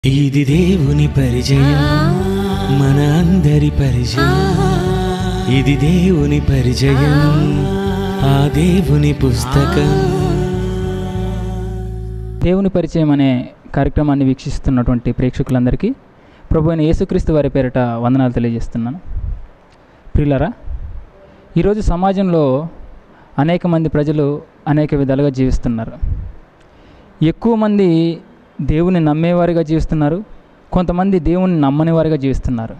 ఇది దేవుని పరిచయం మన అందరి పరిచయం ఇది దేవుని పరిచయం ఆ దేవుని పుస్తకం దేవుని పరిచయం అనే కార్యక్రమాన్ని వీక్షిస్తున్నటువంటి ప్రేక్షకులందరికీ ప్రభు అయిన యేసుక్రీస్తు వారి పేరిట వందనాలు తెలియజేస్తున్నాను ప్రియులరా ఈరోజు సమాజంలో అనేక మంది ప్రజలు అనేక విధాలుగా జీవిస్తున్నారు ఎక్కువ మంది దేవుని నమ్మేవారిగా జీవిస్తున్నారు కొంతమంది దేవుని నమ్మని వారిగా జీవిస్తున్నారు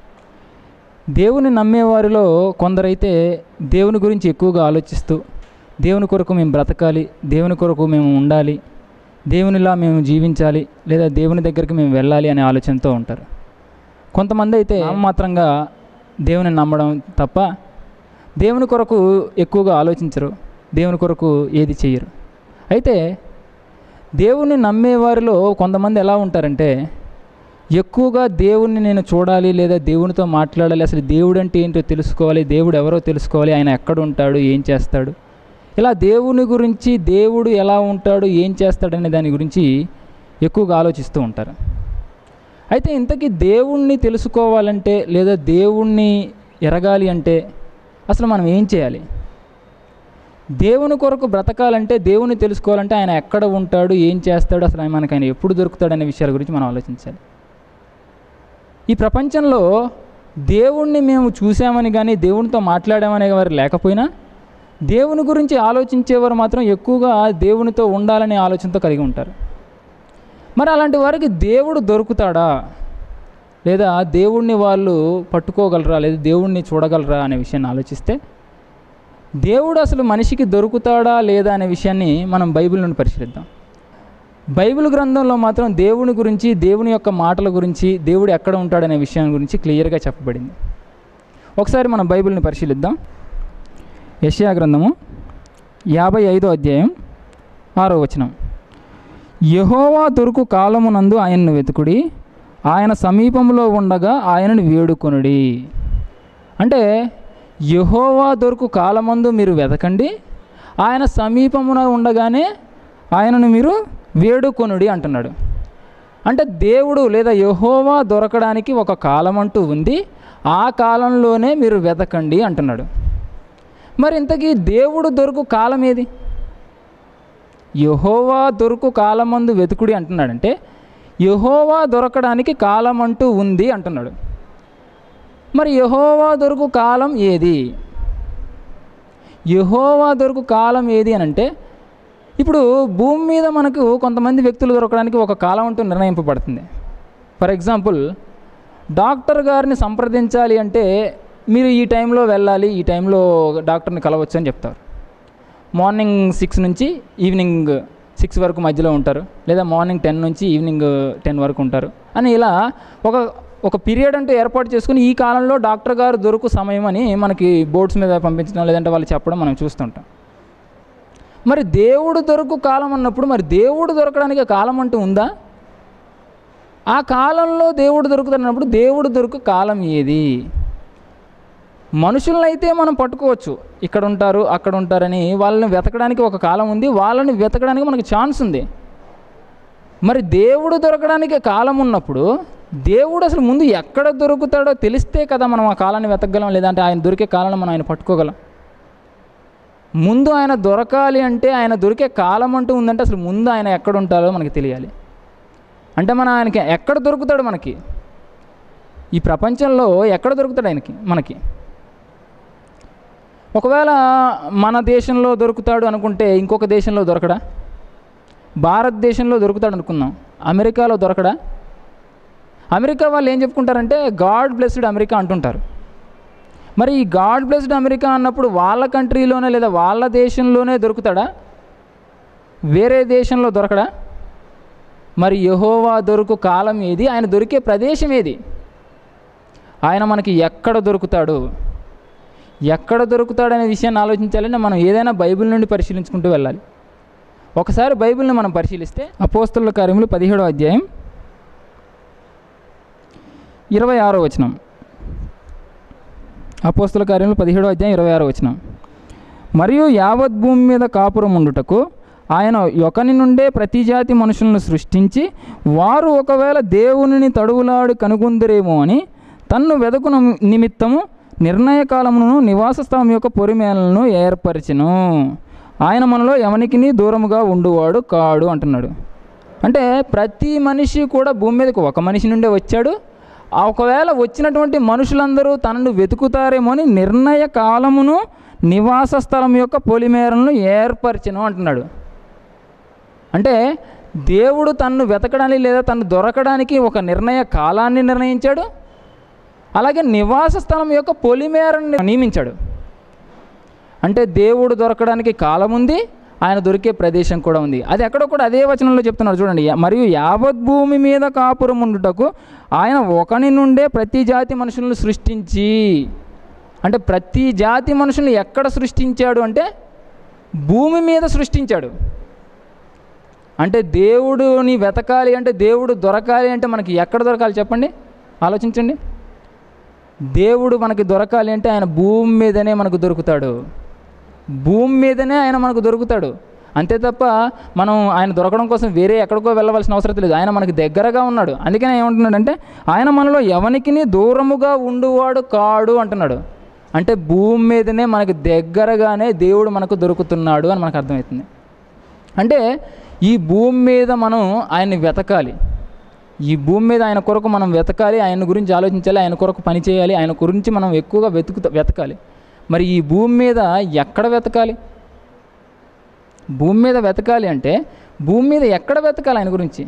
దేవుని నమ్మేవారిలో కొందరైతే దేవుని గురించి ఎక్కువగా ఆలోచిస్తూ దేవుని కొరకు మేము బ్రతకాలి దేవుని కొరకు మేము ఉండాలి దేవునిలా మేము జీవించాలి లేదా దేవుని దగ్గరికి మేము వెళ్ళాలి అనే ఆలోచనతో ఉంటారు కొంతమంది అయితే మాత్రంగా దేవుని నమ్మడం తప్ప దేవుని కొరకు ఎక్కువగా ఆలోచించరు దేవుని కొరకు ఏది చెయ్యరు అయితే దేవుణ్ణి నమ్మేవారిలో కొంతమంది ఎలా ఉంటారంటే ఎక్కువగా దేవుణ్ణి నేను చూడాలి లేదా దేవునితో మాట్లాడాలి అసలు దేవుడు అంటే ఏంటో తెలుసుకోవాలి దేవుడు ఎవరో తెలుసుకోవాలి ఆయన ఎక్కడ ఉంటాడు ఏం చేస్తాడు ఇలా దేవుని గురించి దేవుడు ఎలా ఉంటాడు ఏం చేస్తాడనే దాని గురించి ఎక్కువగా ఆలోచిస్తూ ఉంటారు అయితే ఇంతకీ దేవుణ్ణి తెలుసుకోవాలంటే లేదా దేవుణ్ణి ఎరగాలి అంటే అసలు మనం ఏం చేయాలి దేవుని కొరకు బ్రతకాలంటే దేవుని తెలుసుకోవాలంటే ఆయన ఎక్కడ ఉంటాడు ఏం చేస్తాడు అసలు ఆయన మనకు ఆయన ఎప్పుడు దొరుకుతాడు అనే విషయాల గురించి మనం ఆలోచించాలి ఈ ప్రపంచంలో దేవుణ్ణి మేము చూసామని కానీ దేవునితో మాట్లాడామనే వారు లేకపోయినా దేవుని గురించి ఆలోచించేవారు మాత్రం ఎక్కువగా దేవునితో ఉండాలనే ఆలోచనతో కలిగి ఉంటారు మరి అలాంటి వారికి దేవుడు దొరుకుతాడా లేదా దేవుణ్ణి వాళ్ళు పట్టుకోగలరా లేదా దేవుణ్ణి చూడగలరా అనే విషయాన్ని ఆలోచిస్తే దేవుడు అసలు మనిషికి దొరుకుతాడా లేదా అనే విషయాన్ని మనం బైబిల్ నుండి పరిశీలిద్దాం బైబిల్ గ్రంథంలో మాత్రం దేవుని గురించి దేవుని యొక్క మాటల గురించి దేవుడు ఎక్కడ ఉంటాడనే విషయం గురించి క్లియర్గా చెప్పబడింది ఒకసారి మనం బైబిల్ని పరిశీలిద్దాం యెషయా గ్రంథము యాభై ఐదో అధ్యాయం ఆరో వచనం యహోవా దొరుకు కాలమునందు ఆయన్ను వెతుకుడి ఆయన సమీపంలో ఉండగా ఆయనను వేడుకొనుడి అంటే యహోవా దొరుకు కాలమందు మీరు వెతకండి ఆయన సమీపమున ఉండగానే ఆయనను మీరు వేడుకొనుడి అంటున్నాడు అంటే దేవుడు లేదా యహోవా దొరకడానికి ఒక కాలం అంటూ ఉంది ఆ కాలంలోనే మీరు వెతకండి అంటున్నాడు మరి ఇంతకీ దేవుడు దొరుకు కాలం ఏది యహోవా దొరుకు కాలమందు వెతుకుడి అంటున్నాడంటే యహోవా దొరకడానికి కాలం అంటూ ఉంది అంటున్నాడు మరి యహోవా దొరుకు కాలం ఏది యహోవా దొరుకు కాలం ఏది అని అంటే ఇప్పుడు భూమి మీద మనకు కొంతమంది వ్యక్తులు దొరకడానికి ఒక కాలం అంటూ నిర్ణయింపబడుతుంది ఫర్ ఎగ్జాంపుల్ డాక్టర్ గారిని సంప్రదించాలి అంటే మీరు ఈ టైంలో వెళ్ళాలి ఈ టైంలో డాక్టర్ని కలవచ్చు అని చెప్తారు మార్నింగ్ సిక్స్ నుంచి ఈవినింగ్ సిక్స్ వరకు మధ్యలో ఉంటారు లేదా మార్నింగ్ టెన్ నుంచి ఈవినింగ్ టెన్ వరకు ఉంటారు అని ఇలా ఒక ఒక పీరియడ్ అంటూ ఏర్పాటు చేసుకుని ఈ కాలంలో డాక్టర్ గారు దొరుకు సమయం అని మనకి బోర్డ్స్ మీద పంపించడం లేదంటే వాళ్ళు చెప్పడం మనం చూస్తుంటాం మరి దేవుడు దొరకు కాలం అన్నప్పుడు మరి దేవుడు దొరకడానికి కాలం అంటూ ఉందా ఆ కాలంలో దేవుడు దొరుకుతున్నప్పుడు దేవుడు దొరుకు కాలం ఏది మనుషులనైతే మనం పట్టుకోవచ్చు ఇక్కడ ఉంటారు అక్కడ ఉంటారని వాళ్ళని వెతకడానికి ఒక కాలం ఉంది వాళ్ళని వెతకడానికి మనకు ఛాన్స్ ఉంది మరి దేవుడు దొరకడానికి కాలం ఉన్నప్పుడు దేవుడు అసలు ముందు ఎక్కడ దొరుకుతాడో తెలిస్తే కదా మనం ఆ కాలాన్ని వెతకగలం లేదంటే ఆయన దొరికే కాలాన్ని మనం ఆయన పట్టుకోగలం ముందు ఆయన దొరకాలి అంటే ఆయన దొరికే కాలం అంటూ ఉందంటే అసలు ముందు ఆయన ఎక్కడ ఉంటారో మనకి తెలియాలి అంటే మన ఆయనకి ఎక్కడ దొరుకుతాడు మనకి ఈ ప్రపంచంలో ఎక్కడ దొరుకుతాడు ఆయనకి మనకి ఒకవేళ మన దేశంలో దొరుకుతాడు అనుకుంటే ఇంకొక దేశంలో దొరకడా భారతదేశంలో దొరుకుతాడు అనుకుందాం అమెరికాలో దొరకడా అమెరికా వాళ్ళు ఏం చెప్పుకుంటారంటే గాడ్ బ్లెస్డ్ అమెరికా అంటుంటారు మరి ఈ గాడ్ బ్లెస్డ్ అమెరికా అన్నప్పుడు వాళ్ళ కంట్రీలోనే లేదా వాళ్ళ దేశంలోనే దొరుకుతాడా వేరే దేశంలో దొరకడా మరి యహోవా దొరుకు కాలం ఏది ఆయన దొరికే ప్రదేశం ఏది ఆయన మనకి ఎక్కడ దొరుకుతాడు ఎక్కడ దొరుకుతాడనే విషయాన్ని ఆలోచించాలంటే మనం ఏదైనా బైబిల్ నుండి పరిశీలించుకుంటూ వెళ్ళాలి ఒకసారి బైబిల్ని మనం పరిశీలిస్తే అపోస్తుల కార్యములు పదిహేడో అధ్యాయం ఇరవై ఆరో వచనం అపోస్తుల కార్యములు పదిహేడో అధ్యాయం ఇరవై ఆరో వచనం మరియు యావత్ భూమి మీద కాపురం ఉండుటకు ఆయన ఒకని నుండే ప్రతి జాతి మనుషులను సృష్టించి వారు ఒకవేళ దేవునిని తడువులాడు కనుగొందరేమో అని తన్ను వెదకు నిమిత్తము నిర్ణయ కాలమును నివాస స్థలం యొక్క పొరిమేలను ఏర్పరిచెను ఆయన మనలో ఎవనికిని దూరముగా ఉండువాడు కాడు అంటున్నాడు అంటే ప్రతి మనిషి కూడా భూమి మీదకి ఒక మనిషి నుండే వచ్చాడు ఆ ఒకవేళ వచ్చినటువంటి మనుషులందరూ తనను వెతుకుతారేమో అని నిర్ణయ కాలమును నివాస స్థలం యొక్క పొలిమేరలను ఏర్పరిచను అంటున్నాడు అంటే దేవుడు తన్ను వెతకడానికి లేదా తను దొరకడానికి ఒక నిర్ణయ కాలాన్ని నిర్ణయించాడు అలాగే నివాస స్థలం యొక్క పొలిమేరని నియమించాడు అంటే దేవుడు దొరకడానికి కాలం ఉంది ఆయన దొరికే ప్రదేశం కూడా ఉంది అది ఎక్కడో కూడా అదే వచనంలో చెప్తున్నాడు చూడండి మరియు యావత్ భూమి మీద కాపురం ఉండుటకు ఆయన ఒకని నుండే ప్రతి జాతి మనుషులను సృష్టించి అంటే ప్రతి జాతి మనుషుల్ని ఎక్కడ సృష్టించాడు అంటే భూమి మీద సృష్టించాడు అంటే దేవుడుని వెతకాలి అంటే దేవుడు దొరకాలి అంటే మనకి ఎక్కడ దొరకాలి చెప్పండి ఆలోచించండి దేవుడు మనకి దొరకాలి అంటే ఆయన భూమి మీదనే మనకు దొరుకుతాడు భూమి మీదనే ఆయన మనకు దొరుకుతాడు అంతే తప్ప మనం ఆయన దొరకడం కోసం వేరే ఎక్కడికో వెళ్ళవలసిన అవసరం లేదు ఆయన మనకి దగ్గరగా ఉన్నాడు అందుకనే ఏమంటున్నాడంటే ఆయన మనలో ఎవనికి దూరముగా ఉండువాడు కాడు అంటున్నాడు అంటే భూమి మీదనే మనకి దగ్గరగానే దేవుడు మనకు దొరుకుతున్నాడు అని మనకు అర్థమవుతుంది అంటే ఈ భూమి మీద మనం ఆయన్ని వెతకాలి ఈ భూమి మీద ఆయన కొరకు మనం వెతకాలి ఆయన గురించి ఆలోచించాలి ఆయన కొరకు పని చేయాలి ఆయన గురించి మనం ఎక్కువగా వెతుకు వెతకాలి మరి ఈ భూమి మీద ఎక్కడ వెతకాలి భూమి మీద వెతకాలి అంటే భూమి మీద ఎక్కడ వెతకాలి ఆయన గురించి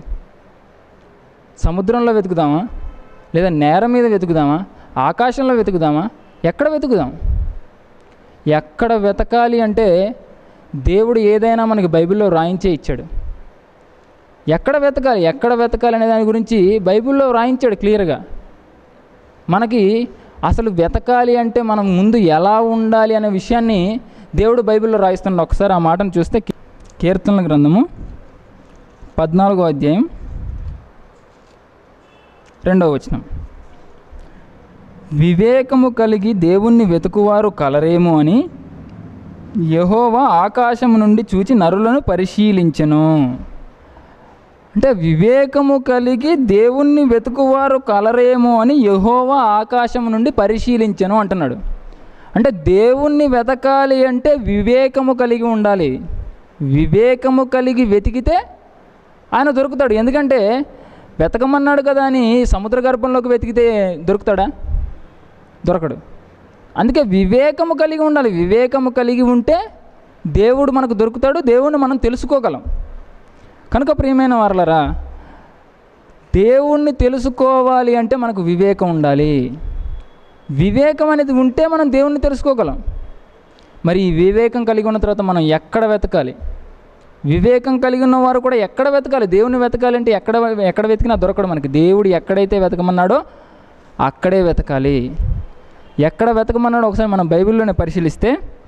సముద్రంలో వెతుకుదామా లేదా నేల మీద వెతుకుదామా ఆకాశంలో వెతుకుదామా ఎక్కడ వెతుకుదాం ఎక్కడ వెతకాలి అంటే దేవుడు ఏదైనా మనకి బైబిల్లో రాయించే ఇచ్చాడు ఎక్కడ వెతకాలి ఎక్కడ వెతకాలి అనే దాని గురించి బైబిల్లో రాయించాడు క్లియర్గా మనకి అసలు వెతకాలి అంటే మనం ముందు ఎలా ఉండాలి అనే విషయాన్ని దేవుడు బైబిల్లో రాయిస్తున్నాడు ఒకసారి ఆ మాటను చూస్తే కీ- కీర్తనల గ్రంథము పద్నాలుగో అధ్యాయం రెండవ వచనం వివేకము కలిగి దేవుణ్ణి వెతుకువారు కలరేమో అని యహోవా ఆకాశము నుండి చూచి నరులను పరిశీలించెను అంటే వివేకము కలిగి దేవుణ్ణి వెతుకువారు కలరేమో అని యహోవా ఆకాశం నుండి పరిశీలించను అంటున్నాడు అంటే దేవుణ్ణి వెతకాలి అంటే వివేకము కలిగి ఉండాలి వివేకము కలిగి వెతికితే ఆయన దొరుకుతాడు ఎందుకంటే వెతకమన్నాడు కదా అని సముద్ర గర్భంలోకి వెతికితే దొరుకుతాడా దొరకడు అందుకే వివేకము కలిగి ఉండాలి వివేకము కలిగి ఉంటే దేవుడు మనకు దొరుకుతాడు దేవుణ్ణి మనం తెలుసుకోగలం కనుక ప్రియమైన వారలరా దేవుణ్ణి తెలుసుకోవాలి అంటే మనకు వివేకం ఉండాలి వివేకం అనేది ఉంటే మనం దేవుణ్ణి తెలుసుకోగలం మరి ఈ వివేకం కలిగి ఉన్న తర్వాత మనం ఎక్కడ వెతకాలి వివేకం కలిగి ఉన్న వారు కూడా ఎక్కడ వెతకాలి దేవుని వెతకాలి అంటే ఎక్కడ ఎక్కడ వెతికినా దొరకడు మనకి దేవుడు ఎక్కడైతే వెతకమన్నాడో అక్కడే వెతకాలి ఎక్కడ వెతకమన్నాడో ఒకసారి మనం బైబిల్లోనే పరిశీలిస్తే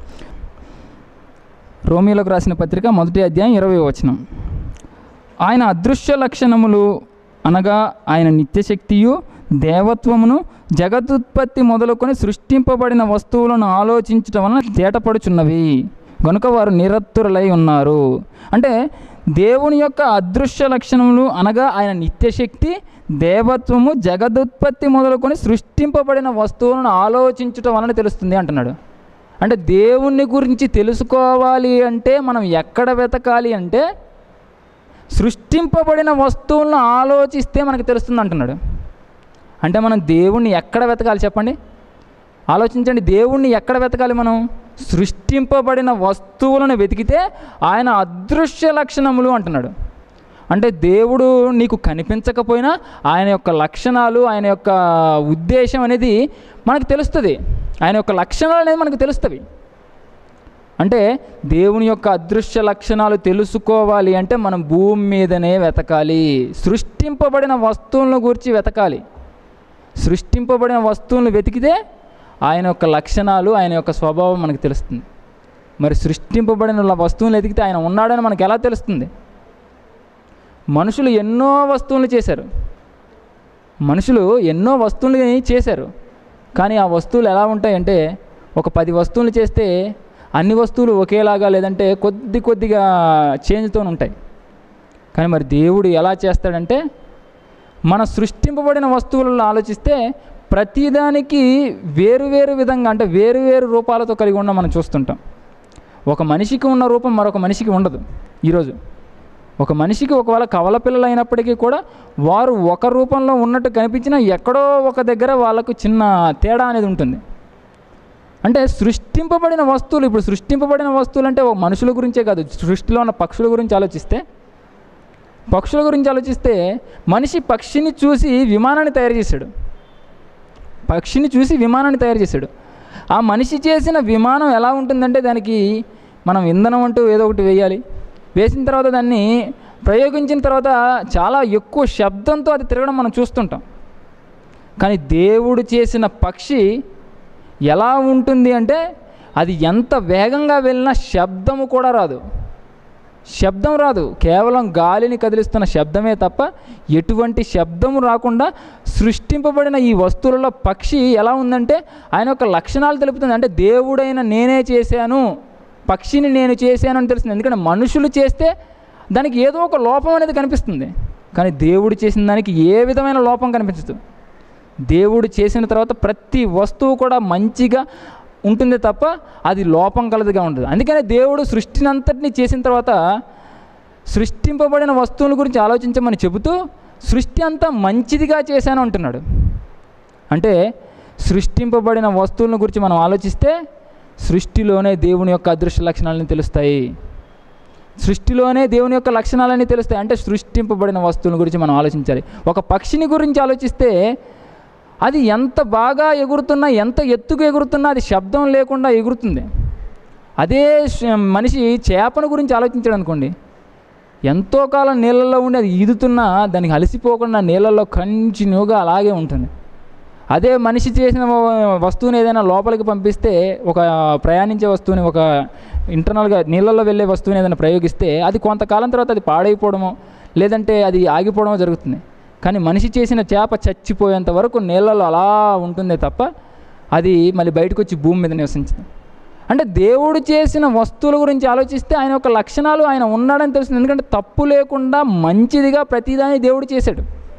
రోమియోలకు రాసిన పత్రిక మొదటి అధ్యాయం ఇరవై వచనం ఆయన అదృశ్య లక్షణములు అనగా ఆయన నిత్యశక్తియు దేవత్వమును జగదుత్పత్తి మొదలుకొని సృష్టింపబడిన వస్తువులను ఆలోచించటం వలన తేటపడుచున్నవి గనుక వారు నిరత్తురులై ఉన్నారు అంటే దేవుని యొక్క అదృశ్య లక్షణములు అనగా ఆయన నిత్యశక్తి దేవత్వము జగదుత్పత్తి మొదలుకొని సృష్టింపబడిన వస్తువులను ఆలోచించటం వలన తెలుస్తుంది అంటున్నాడు అంటే దేవుని గురించి తెలుసుకోవాలి అంటే మనం ఎక్కడ వెతకాలి అంటే సృష్టింపబడిన వస్తువులను ఆలోచిస్తే మనకు తెలుస్తుంది అంటున్నాడు అంటే మనం దేవుణ్ణి ఎక్కడ వెతకాలి చెప్పండి ఆలోచించండి దేవుణ్ణి ఎక్కడ వెతకాలి మనం సృష్టింపబడిన వస్తువులను వెతికితే ఆయన అదృశ్య లక్షణములు అంటున్నాడు అంటే దేవుడు నీకు కనిపించకపోయినా ఆయన యొక్క లక్షణాలు ఆయన యొక్క ఉద్దేశం అనేది మనకు తెలుస్తుంది ఆయన యొక్క లక్షణాలు అనేది మనకు తెలుస్తుంది అంటే దేవుని యొక్క అదృశ్య లక్షణాలు తెలుసుకోవాలి అంటే మనం భూమి మీదనే వెతకాలి సృష్టింపబడిన వస్తువులను గురించి వెతకాలి సృష్టింపబడిన వస్తువులను వెతికితే ఆయన యొక్క లక్షణాలు ఆయన యొక్క స్వభావం మనకు తెలుస్తుంది మరి సృష్టింపబడిన ల- వస్తువులను వెతికితే ఆయన ఉన్నాడని మనకు ఎలా తెలుస్తుంది మనుషులు ఎన్నో వస్తువులు చేశారు మనుషులు ఎన్నో వస్తువులని చేశారు కానీ ఆ వస్తువులు ఎలా ఉంటాయంటే ఒక పది వస్తువులు చేస్తే అన్ని వస్తువులు ఒకేలాగా లేదంటే కొద్ది కొద్దిగా చేంజ్తో ఉంటాయి కానీ మరి దేవుడు ఎలా చేస్తాడంటే మన సృష్టింపబడిన వస్తువులలో ఆలోచిస్తే ప్రతిదానికి వేరు వేరు విధంగా అంటే వేరు వేరు రూపాలతో కలిగి ఉన్న మనం చూస్తుంటాం ఒక మనిషికి ఉన్న రూపం మరొక మనిషికి ఉండదు ఈరోజు ఒక మనిషికి ఒకవేళ కవల పిల్లలు అయినప్పటికీ కూడా వారు ఒక రూపంలో ఉన్నట్టు కనిపించినా ఎక్కడో ఒక దగ్గర వాళ్ళకు చిన్న తేడా అనేది ఉంటుంది అంటే సృష్టింపబడిన వస్తువులు ఇప్పుడు సృష్టింపబడిన వస్తువులు అంటే ఒక మనుషుల గురించే కాదు సృష్టిలో ఉన్న పక్షుల గురించి ఆలోచిస్తే పక్షుల గురించి ఆలోచిస్తే మనిషి పక్షిని చూసి విమానాన్ని తయారు చేశాడు పక్షిని చూసి విమానాన్ని తయారు చేశాడు ఆ మనిషి చేసిన విమానం ఎలా ఉంటుందంటే దానికి మనం ఇంధనం అంటూ ఏదో ఒకటి వేయాలి వేసిన తర్వాత దాన్ని ప్రయోగించిన తర్వాత చాలా ఎక్కువ శబ్దంతో అది తిరగడం మనం చూస్తుంటాం కానీ దేవుడు చేసిన పక్షి ఎలా ఉంటుంది అంటే అది ఎంత వేగంగా వెళ్ళినా శబ్దము కూడా రాదు శబ్దం రాదు కేవలం గాలిని కదిలిస్తున్న శబ్దమే తప్ప ఎటువంటి శబ్దము రాకుండా సృష్టింపబడిన ఈ వస్తువులలో పక్షి ఎలా ఉందంటే ఆయన యొక్క లక్షణాలు తెలుపుతుంది అంటే దేవుడైన నేనే చేశాను పక్షిని నేను చేశాను అని తెలుస్తుంది ఎందుకంటే మనుషులు చేస్తే దానికి ఏదో ఒక లోపం అనేది కనిపిస్తుంది కానీ దేవుడు చేసిన దానికి ఏ విధమైన లోపం కనిపించదు దేవుడు చేసిన తర్వాత ప్రతి వస్తువు కూడా మంచిగా ఉంటుంది తప్ప అది లోపం కలదిగా ఉంటుంది అందుకనే దేవుడు సృష్టినంతటిని చేసిన తర్వాత సృష్టింపబడిన వస్తువుల గురించి ఆలోచించమని చెబుతూ సృష్టి అంతా మంచిదిగా చేశాను అంటున్నాడు అంటే సృష్టింపబడిన వస్తువుల గురించి మనం ఆలోచిస్తే సృష్టిలోనే దేవుని యొక్క అదృశ్య లక్షణాలని తెలుస్తాయి సృష్టిలోనే దేవుని యొక్క లక్షణాలన్నీ తెలుస్తాయి అంటే సృష్టింపబడిన వస్తువుల గురించి మనం ఆలోచించాలి ఒక పక్షిని గురించి ఆలోచిస్తే అది ఎంత బాగా ఎగురుతున్నా ఎంత ఎత్తుకు ఎగురుతున్నా అది శబ్దం లేకుండా ఎగురుతుంది అదే శ- మనిషి చేపను గురించి ఆలోచించాడు అనుకోండి ఎంతో కాలం నీళ్ళల్లో ఉండి అది ఈదుతున్నా దానికి అలసిపోకుండా నీళ్ళల్లో కంటిన్యూగా అలాగే ఉంటుంది అదే మనిషి చేసిన వ- వస్తువుని ఏదైనా లోపలికి పంపిస్తే ఒక ప్రయాణించే వస్తువుని ఒక ఇంటర్నల్గా నీళ్ళల్లో వెళ్ళే వస్తువుని ఏదైనా ప్రయోగిస్తే అది కొంతకాలం తర్వాత అది పాడైపోవడమో లేదంటే అది ఆగిపోవడమో జరుగుతుంది కానీ మనిషి చేసిన చేప చచ్చిపోయేంత వరకు నీళ్ళలో అలా ఉంటుందే తప్ప అది మళ్ళీ బయటకు వచ్చి భూమి మీద నివసించదు అంటే దేవుడు చేసిన వస్తువుల గురించి ఆలోచిస్తే ఆయన యొక్క లక్షణాలు ఆయన ఉన్నాడని తెలుస్తుంది ఎందుకంటే తప్పు లేకుండా మంచిదిగా ప్రతిదాన్ని దేవుడు చేశాడు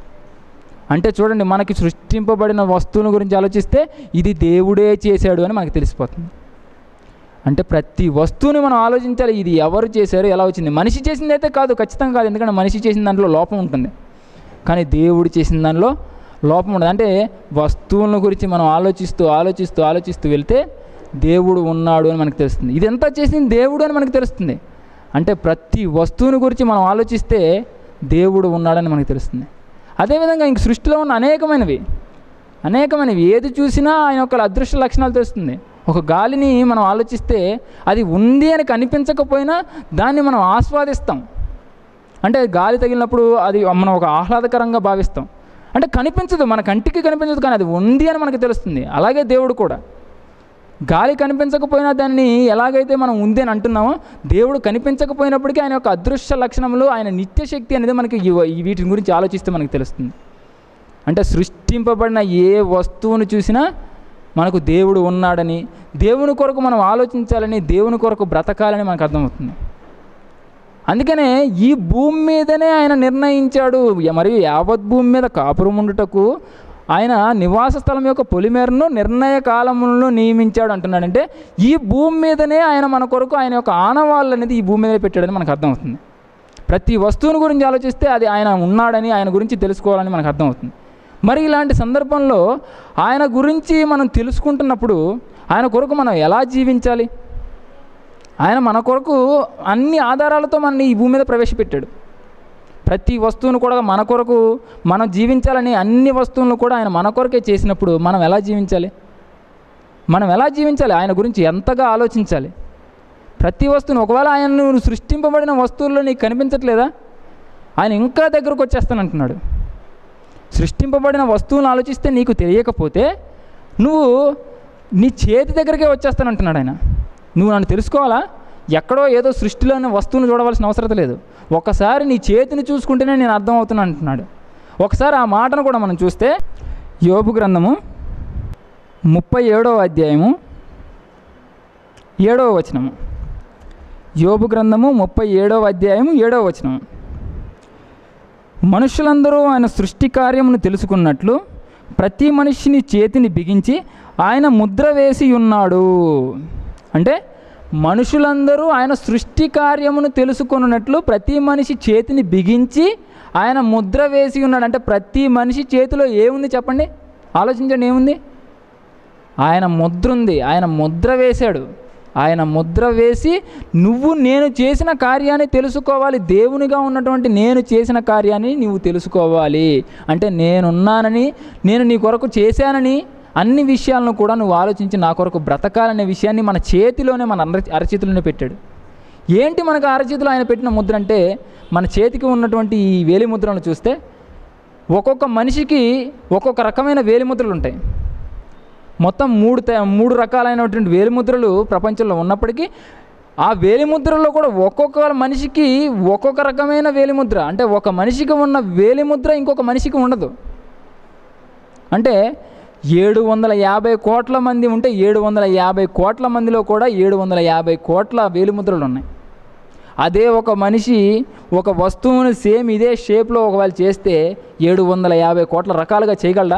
అంటే చూడండి మనకి సృష్టింపబడిన వస్తువుల గురించి ఆలోచిస్తే ఇది దేవుడే చేశాడు అని మనకు తెలిసిపోతుంది అంటే ప్రతి వస్తువుని మనం ఆలోచించాలి ఇది ఎవరు చేశారు ఎలా వచ్చింది మనిషి చేసింది అయితే కాదు ఖచ్చితంగా కాదు ఎందుకంటే మనిషి చేసిన దాంట్లో లోపం ఉంటుంది కానీ దేవుడు చేసిన దానిలో లోపం ఉండదు అంటే వస్తువుల గురించి మనం ఆలోచిస్తూ ఆలోచిస్తూ ఆలోచిస్తూ వెళ్తే దేవుడు ఉన్నాడు అని మనకు తెలుస్తుంది ఇదంతా చేసింది దేవుడు అని మనకు తెలుస్తుంది అంటే ప్రతి వస్తువుని గురించి మనం ఆలోచిస్తే దేవుడు ఉన్నాడని మనకు తెలుస్తుంది అదేవిధంగా ఇంక సృష్టిలో ఉన్న అనేకమైనవి అనేకమైనవి ఏది చూసినా ఆయన యొక్క అదృశ్య లక్షణాలు తెలుస్తుంది ఒక గాలిని మనం ఆలోచిస్తే అది ఉంది అని కనిపించకపోయినా దాన్ని మనం ఆస్వాదిస్తాం అంటే గాలి తగిలినప్పుడు అది మనం ఒక ఆహ్లాదకరంగా భావిస్తాం అంటే కనిపించదు మన కంటికి కనిపించదు కానీ అది ఉంది అని మనకు తెలుస్తుంది అలాగే దేవుడు కూడా గాలి కనిపించకపోయినా దాన్ని ఎలాగైతే మనం ఉంది అని అంటున్నామో దేవుడు కనిపించకపోయినప్పటికీ ఆయన యొక్క అదృశ్య లక్షణములు ఆయన నిత్యశక్తి అనేది మనకి ఈ- ఈ వీటి గురించి ఆలోచిస్తే మనకు తెలుస్తుంది అంటే సృష్టింపబడిన ఏ వస్తువును చూసినా మనకు దేవుడు ఉన్నాడని దేవుని కొరకు మనం ఆలోచించాలని దేవుని కొరకు బ్రతకాలని మనకు అర్థమవుతుంది అందుకనే ఈ భూమి మీదనే ఆయన నిర్ణయించాడు మరియు యావత్ భూమి మీద కాపురం ఉండుటకు ఆయన నివాస స్థలం యొక్క పొలిమేరను నిర్ణయ కాలములను నియమించాడు అంటున్నాడంటే ఈ భూమి మీదనే ఆయన మన కొరకు ఆయన యొక్క ఆనవాళ్ళు అనేది ఈ భూమి మీద పెట్టాడని మనకు అర్థమవుతుంది ప్రతి వస్తువుని గురించి ఆలోచిస్తే అది ఆయన ఉన్నాడని ఆయన గురించి తెలుసుకోవాలని మనకు అర్థమవుతుంది మరి ఇలాంటి సందర్భంలో ఆయన గురించి మనం తెలుసుకుంటున్నప్పుడు ఆయన కొరకు మనం ఎలా జీవించాలి ఆయన మన కొరకు అన్ని ఆధారాలతో మనని ఈ భూమి మీద ప్రవేశపెట్టాడు ప్రతి వస్తువును కూడా మన కొరకు మనం జీవించాలని అన్ని వస్తువులను కూడా ఆయన మన కొరకే చేసినప్పుడు మనం ఎలా జీవించాలి మనం ఎలా జీవించాలి ఆయన గురించి ఎంతగా ఆలోచించాలి ప్రతి వస్తువును ఒకవేళ ఆయన నువ్వు సృష్టింపబడిన వస్తువుల్లో నీకు కనిపించట్లేదా ఆయన ఇంకా దగ్గరకు వచ్చేస్తానంటున్నాడు సృష్టింపబడిన వస్తువులను ఆలోచిస్తే నీకు తెలియకపోతే నువ్వు నీ చేతి దగ్గరికే వచ్చేస్తానంటున్నాడు ఆయన నువ్వు నన్ను తెలుసుకోవాలా ఎక్కడో ఏదో సృష్టిలోని వస్తువును చూడవలసిన అవసరం లేదు ఒకసారి నీ చేతిని చూసుకుంటేనే నేను అర్థం అవుతున్నాను అంటున్నాడు ఒకసారి ఆ మాటను కూడా మనం చూస్తే యోబు గ్రంథము ముప్పై ఏడవ అధ్యాయము ఏడవ వచనము యోబు గ్రంథము ముప్పై ఏడవ అధ్యాయము ఏడవ వచనం మనుషులందరూ ఆయన సృష్టి కార్యమును తెలుసుకున్నట్లు ప్రతి మనిషిని చేతిని బిగించి ఆయన ముద్ర వేసి ఉన్నాడు అంటే మనుషులందరూ ఆయన సృష్టి కార్యమును తెలుసుకున్నట్లు ప్రతి మనిషి చేతిని బిగించి ఆయన ముద్ర వేసి ఉన్నాడు అంటే ప్రతి మనిషి చేతిలో ఏముంది చెప్పండి ఆలోచించండి ఏముంది ఆయన ముద్ర ఉంది ఆయన ముద్ర వేశాడు ఆయన ముద్ర వేసి నువ్వు నేను చేసిన కార్యాన్ని తెలుసుకోవాలి దేవునిగా ఉన్నటువంటి నేను చేసిన కార్యాన్ని నువ్వు తెలుసుకోవాలి అంటే నేనున్నానని నేను నీ కొరకు చేశానని అన్ని విషయాలను కూడా నువ్వు ఆలోచించి నా కొరకు బ్రతకాలనే విషయాన్ని మన చేతిలోనే మన అర అరచేతిలోనే పెట్టాడు ఏంటి మనకు అరచేతిలో ఆయన పెట్టిన ముద్ర అంటే మన చేతికి ఉన్నటువంటి ఈ వేలి ముద్రలను చూస్తే ఒక్కొక్క మనిషికి ఒక్కొక్క రకమైన వేలి ముద్రలు ఉంటాయి మొత్తం మూడు త- మూడు రకాలైనటువంటి వేలిముద్రలు ప్రపంచంలో ఉన్నప్పటికీ ఆ వేలిముద్రలో కూడా ఒక్కొక్క మనిషికి ఒక్కొక్క రకమైన వేలిముద్ర అంటే ఒక మనిషికి ఉన్న వేలిముద్ర ఇంకొక మనిషికి ఉండదు అంటే ఏడు వందల యాభై కోట్ల మంది ఉంటే ఏడు వందల యాభై కోట్ల మందిలో కూడా ఏడు వందల యాభై కోట్ల వేలిముద్రలు ఉన్నాయి అదే ఒక మనిషి ఒక వస్తువుని సేమ్ ఇదే షేప్లో ఒకవేళ చేస్తే ఏడు వందల యాభై కోట్ల రకాలుగా చేయగలడా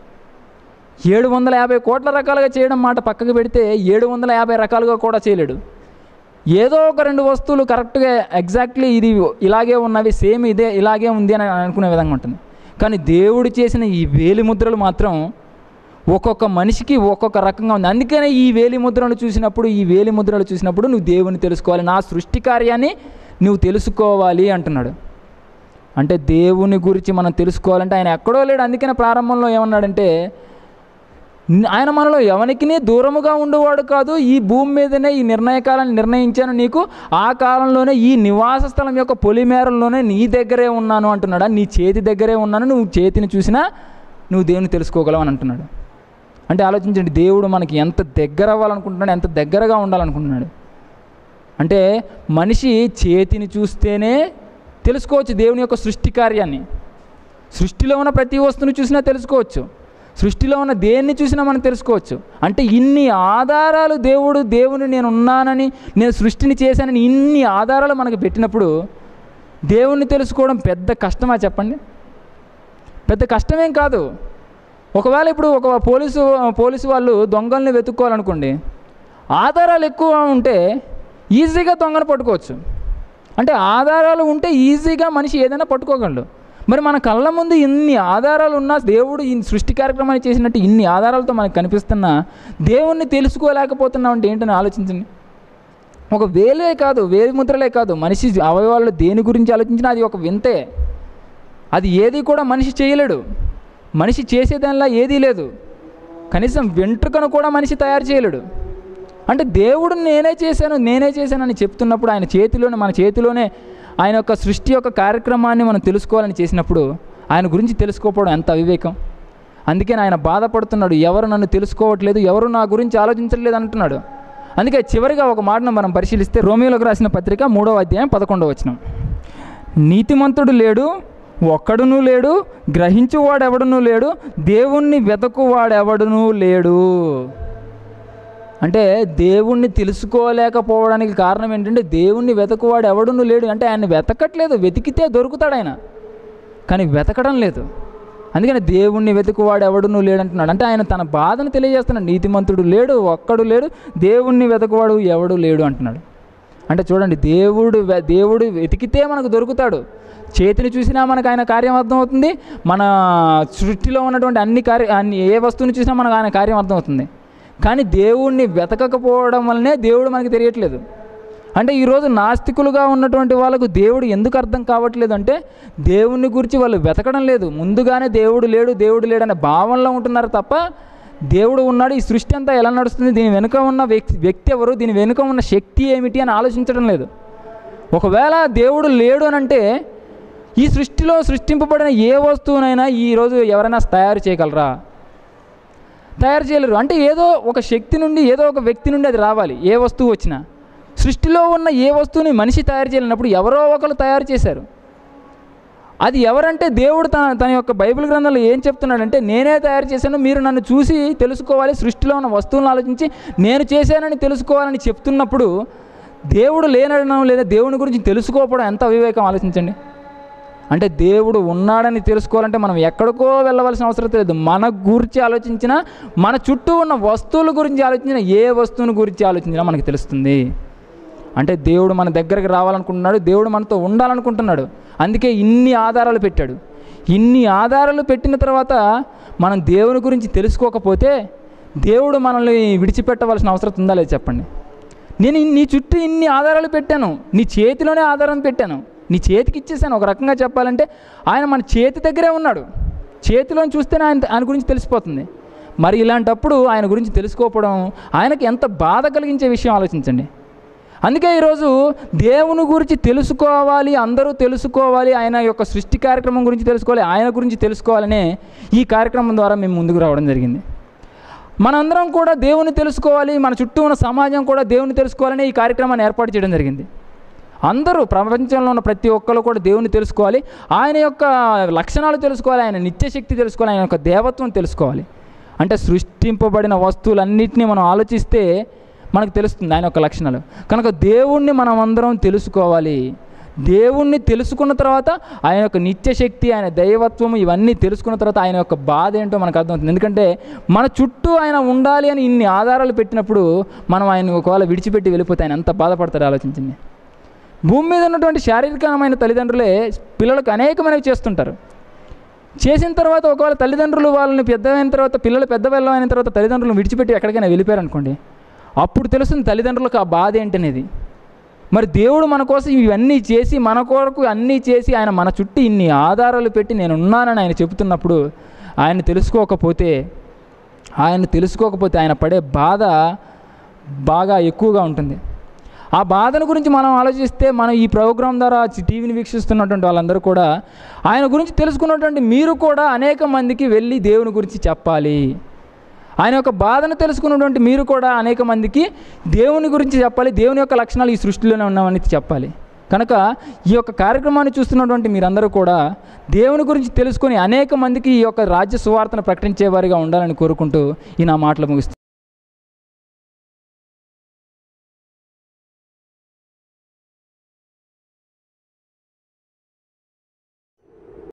ఏడు వందల యాభై కోట్ల రకాలుగా చేయడం మాట పక్కకు పెడితే ఏడు వందల యాభై రకాలుగా కూడా చేయలేడు ఏదో ఒక రెండు వస్తువులు కరెక్ట్గా ఎగ్జాక్ట్లీ ఇది ఇలాగే ఉన్నవి సేమ్ ఇదే ఇలాగే ఉంది అని అనుకునే విధంగా ఉంటుంది కానీ దేవుడు చేసిన ఈ వేలి ముద్రలు మాత్రం ఒక్కొక్క మనిషికి ఒక్కొక్క రకంగా ఉంది అందుకనే ఈ వేలి ముద్రలు చూసినప్పుడు ఈ వేలి ముద్రలు చూసినప్పుడు నువ్వు దేవుని తెలుసుకోవాలి నా సృష్టి కార్యాన్ని నువ్వు తెలుసుకోవాలి అంటున్నాడు అంటే దేవుని గురించి మనం తెలుసుకోవాలంటే ఆయన ఎక్కడో లేడు అందుకనే ప్రారంభంలో ఏమన్నాడంటే న- ఆయన మనలో ఎవరికి దూరముగా ఉండేవాడు కాదు ఈ భూమి మీదనే ఈ నిర్ణయకాలాన్ని నిర్ణయించాను నీకు ఆ కాలంలోనే ఈ నివాస స్థలం యొక్క పొలిమేరల్లోనే నీ దగ్గరే ఉన్నాను అంటున్నాడా నీ చేతి దగ్గరే ఉన్నాను నువ్వు చేతిని చూసినా నువ్వు దేవుని తెలుసుకోగలవు అని అంటున్నాడు అంటే ఆలోచించండి దేవుడు మనకి ఎంత దగ్గర అవ్వాలనుకుంటున్నాడు ఎంత దగ్గరగా ఉండాలనుకుంటున్నాడు అంటే మనిషి చేతిని చూస్తేనే తెలుసుకోవచ్చు దేవుని యొక్క సృష్టి కార్యాన్ని సృష్టిలో ఉన్న ప్రతి వస్తువుని చూసినా తెలుసుకోవచ్చు సృష్టిలో ఉన్న దేన్ని చూసినా మనం తెలుసుకోవచ్చు అంటే ఇన్ని ఆధారాలు దేవుడు దేవుని నేను ఉన్నానని నేను సృష్టిని చేశానని ఇన్ని ఆధారాలు మనకు పెట్టినప్పుడు దేవుణ్ణి తెలుసుకోవడం పెద్ద కష్టమా చెప్పండి పెద్ద కష్టమేం కాదు ఒకవేళ ఇప్పుడు ఒక పోలీసు పోలీసు వాళ్ళు దొంగల్ని వెతుక్కోవాలనుకోండి ఆధారాలు ఎక్కువ ఉంటే ఈజీగా దొంగను పట్టుకోవచ్చు అంటే ఆధారాలు ఉంటే ఈజీగా మనిషి ఏదైనా పట్టుకోగలడు మరి మన కళ్ళ ముందు ఇన్ని ఆధారాలు ఉన్నా దేవుడు ఈ సృష్టి కార్యక్రమాన్ని చేసినట్టు ఇన్ని ఆధారాలతో మనకు కనిపిస్తున్నా దేవుణ్ణి తెలుసుకోలేకపోతున్నాం అంటే ఏంటని ఆలోచించండి ఒక వేలే కాదు వేలి ముద్రలే కాదు మనిషి అవయవాల్లో దేని గురించి ఆలోచించినా అది ఒక వింతే అది ఏది కూడా మనిషి చేయలేడు మనిషి చేసేదానిలా ఏదీ లేదు కనీసం వెంట్రుకను కూడా మనిషి తయారు చేయలేడు అంటే దేవుడు నేనే చేశాను నేనే చేశానని చెప్తున్నప్పుడు ఆయన చేతిలోనే మన చేతిలోనే ఆయన యొక్క సృష్టి యొక్క కార్యక్రమాన్ని మనం తెలుసుకోవాలని చేసినప్పుడు ఆయన గురించి తెలుసుకోకపోవడం ఎంత అవివేకం అందుకే ఆయన బాధపడుతున్నాడు ఎవరు నన్ను తెలుసుకోవట్లేదు ఎవరు నా గురించి ఆలోచించట్లేదు అంటున్నాడు అందుకే చివరిగా ఒక మాటను మనం పరిశీలిస్తే రోమియోలకు రాసిన పత్రిక మూడవ అధ్యాయం పదకొండవ వచనం నీతిమంతుడు లేడు ఒక్కడునూ లేడు గ్రహించువాడెవడునూ లేడు దేవుణ్ణి వెతకువాడెవడునూ లేడు అంటే దేవుణ్ణి తెలుసుకోలేకపోవడానికి కారణం ఏంటంటే దేవుణ్ణి వెతకువాడు ఎవడునూ లేడు అంటే ఆయన వెతకట్లేదు వెతికితే దొరుకుతాడు ఆయన కానీ వెతకడం లేదు అందుకని దేవుణ్ణి వెతుకువాడు ఎవడునూ లేడు అంటున్నాడు అంటే ఆయన తన బాధను తెలియజేస్తున్నాడు నీతిమంతుడు లేడు ఒక్కడు లేడు దేవుణ్ణి వెతకువాడు ఎవడు లేడు అంటున్నాడు అంటే చూడండి దేవుడు వె- దేవుడు వెతికితే మనకు దొరుకుతాడు చేతిని చూసినా మనకు ఆయన కార్యం అర్థమవుతుంది మన సృష్టిలో ఉన్నటువంటి అన్ని కార్య అన్ని ఏ వస్తువుని చూసినా మనకు ఆయన కార్యం అర్థమవుతుంది కానీ దేవుణ్ణి వెతకకపోవడం వల్లనే దేవుడు మనకి తెలియట్లేదు అంటే ఈరోజు నాస్తికులుగా ఉన్నటువంటి వాళ్ళకు దేవుడు ఎందుకు అర్థం కావట్లేదు అంటే దేవుణ్ణి గురించి వాళ్ళు వెతకడం లేదు ముందుగానే దేవుడు లేడు దేవుడు లేడు అనే భావనలో ఉంటున్నారు తప్ప దేవుడు ఉన్నాడు ఈ సృష్టి అంతా ఎలా నడుస్తుంది దీని వెనుక ఉన్న వ్యక్తి వ్యక్తి ఎవరు దీని వెనుక ఉన్న శక్తి ఏమిటి అని ఆలోచించడం లేదు ఒకవేళ దేవుడు లేడు అని అంటే ఈ సృష్టిలో సృష్టింపబడిన ఏ వస్తువునైనా ఈరోజు ఎవరైనా తయారు చేయగలరా తయారు చేయలేరు అంటే ఏదో ఒక శక్తి నుండి ఏదో ఒక వ్యక్తి నుండి అది రావాలి ఏ వస్తువు వచ్చినా సృష్టిలో ఉన్న ఏ వస్తువుని మనిషి తయారు చేయలేనప్పుడు ఎవరో ఒకరు తయారు చేశారు అది ఎవరంటే దేవుడు తన తన యొక్క బైబిల్ గ్రంథంలో ఏం చెప్తున్నాడంటే నేనే తయారు చేశాను మీరు నన్ను చూసి తెలుసుకోవాలి సృష్టిలో ఉన్న వస్తువులను ఆలోచించి నేను చేశానని తెలుసుకోవాలని చెప్తున్నప్పుడు దేవుడు లేనడం లేదా దేవుని గురించి తెలుసుకోకపోవడం ఎంత అవివేకం ఆలోచించండి అంటే దేవుడు ఉన్నాడని తెలుసుకోవాలంటే మనం ఎక్కడికో వెళ్ళవలసిన అవసరం లేదు మన గురించి ఆలోచించినా మన చుట్టూ ఉన్న వస్తువుల గురించి ఆలోచించినా ఏ వస్తువుని గురించి ఆలోచించినా మనకి తెలుస్తుంది అంటే దేవుడు మన దగ్గరికి రావాలనుకుంటున్నాడు దేవుడు మనతో ఉండాలనుకుంటున్నాడు అందుకే ఇన్ని ఆధారాలు పెట్టాడు ఇన్ని ఆధారాలు పెట్టిన తర్వాత మనం దేవుని గురించి తెలుసుకోకపోతే దేవుడు మనల్ని విడిచిపెట్టవలసిన అవసరం ఉందా లేదు చెప్పండి నేను ఇన్ని- నీ చుట్టూ ఇన్ని ఆధారాలు పెట్టాను నీ చేతిలోనే ఆధారం పెట్టాను నీ చేతికి ఇచ్చేసాను ఒక రకంగా చెప్పాలంటే ఆయన మన చేతి దగ్గరే ఉన్నాడు చేతిలో చూస్తేనే ఆయన ఆయన గురించి తెలిసిపోతుంది మరి ఇలాంటప్పుడు ఆయన గురించి తెలుసుకోకపోవడం ఆయనకి ఎంత బాధ కలిగించే విషయం ఆలోచించండి అందుకే ఈరోజు దేవుని గురించి తెలుసుకోవాలి అందరూ తెలుసుకోవాలి ఆయన యొక్క సృష్టి కార్యక్రమం గురించి తెలుసుకోవాలి ఆయన గురించి తెలుసుకోవాలనే ఈ కార్యక్రమం ద్వారా మేము ముందుకు రావడం జరిగింది మనందరం కూడా దేవుని తెలుసుకోవాలి మన చుట్టూ ఉన్న సమాజం కూడా దేవుని తెలుసుకోవాలని ఈ కార్యక్రమాన్ని ఏర్పాటు చేయడం జరిగింది అందరూ ప్రపంచంలో ఉన్న ప్రతి ఒక్కరు కూడా దేవుని తెలుసుకోవాలి ఆయన యొక్క లక్షణాలు తెలుసుకోవాలి ఆయన నిత్యశక్తి తెలుసుకోవాలి ఆయన యొక్క దేవత్వం తెలుసుకోవాలి అంటే సృష్టింపబడిన వస్తువులన్నింటినీ మనం ఆలోచిస్తే మనకు తెలుస్తుంది ఆయన యొక్క లక్షణాలు కనుక దేవుణ్ణి మనం అందరం తెలుసుకోవాలి దేవుణ్ణి తెలుసుకున్న తర్వాత ఆయన యొక్క నిత్యశక్తి ఆయన దైవత్వం ఇవన్నీ తెలుసుకున్న తర్వాత ఆయన యొక్క బాధ ఏంటో మనకు అర్థమవుతుంది ఎందుకంటే మన చుట్టూ ఆయన ఉండాలి అని ఇన్ని ఆధారాలు పెట్టినప్పుడు మనం ఆయన ఒకవేళ విడిచిపెట్టి వెళ్ళిపోతే ఆయన ఎంత బాధపడతాడో ఆలోచించండి భూమి మీద ఉన్నటువంటి శారీరకమైన తల్లిదండ్రులే పిల్లలకు అనేకమైనవి చేస్తుంటారు చేసిన తర్వాత ఒకవేళ తల్లిదండ్రులు వాళ్ళని పెద్దవైన తర్వాత పిల్లలు పెద్దవాళ్ళు అయిన తర్వాత తల్లిదండ్రులను విడిచిపెట్టి ఎక్కడికైనా వెళ్ళిపోయారు అనుకోండి అప్పుడు తెలుస్తుంది తల్లిదండ్రులకు ఆ బాధ ఏంటనేది మరి దేవుడు మన కోసం ఇవన్నీ చేసి మన కొరకు అన్నీ చేసి ఆయన మన చుట్టూ ఇన్ని ఆధారాలు పెట్టి నేను ఉన్నానని ఆయన చెబుతున్నప్పుడు ఆయన తెలుసుకోకపోతే ఆయన తెలుసుకోకపోతే ఆయన పడే బాధ బాగా ఎక్కువగా ఉంటుంది ఆ బాధను గురించి మనం ఆలోచిస్తే మనం ఈ ప్రోగ్రాం ద్వారా టీవీని వీక్షిస్తున్నటువంటి వాళ్ళందరూ కూడా ఆయన గురించి తెలుసుకున్నటువంటి మీరు కూడా అనేక మందికి వెళ్ళి దేవుని గురించి చెప్పాలి ఆయన యొక్క బాధను తెలుసుకున్నటువంటి మీరు కూడా అనేక మందికి దేవుని గురించి చెప్పాలి దేవుని యొక్క లక్షణాలు ఈ సృష్టిలోనే ఉన్నామని చెప్పాలి కనుక ఈ యొక్క కార్యక్రమాన్ని చూస్తున్నటువంటి మీరందరూ కూడా దేవుని గురించి తెలుసుకొని అనేక మందికి ఈ యొక్క రాజ్య సువార్తను ప్రకటించేవారిగా ఉండాలని కోరుకుంటూ ఈ నా మాటలు ముగిస్తున్నాను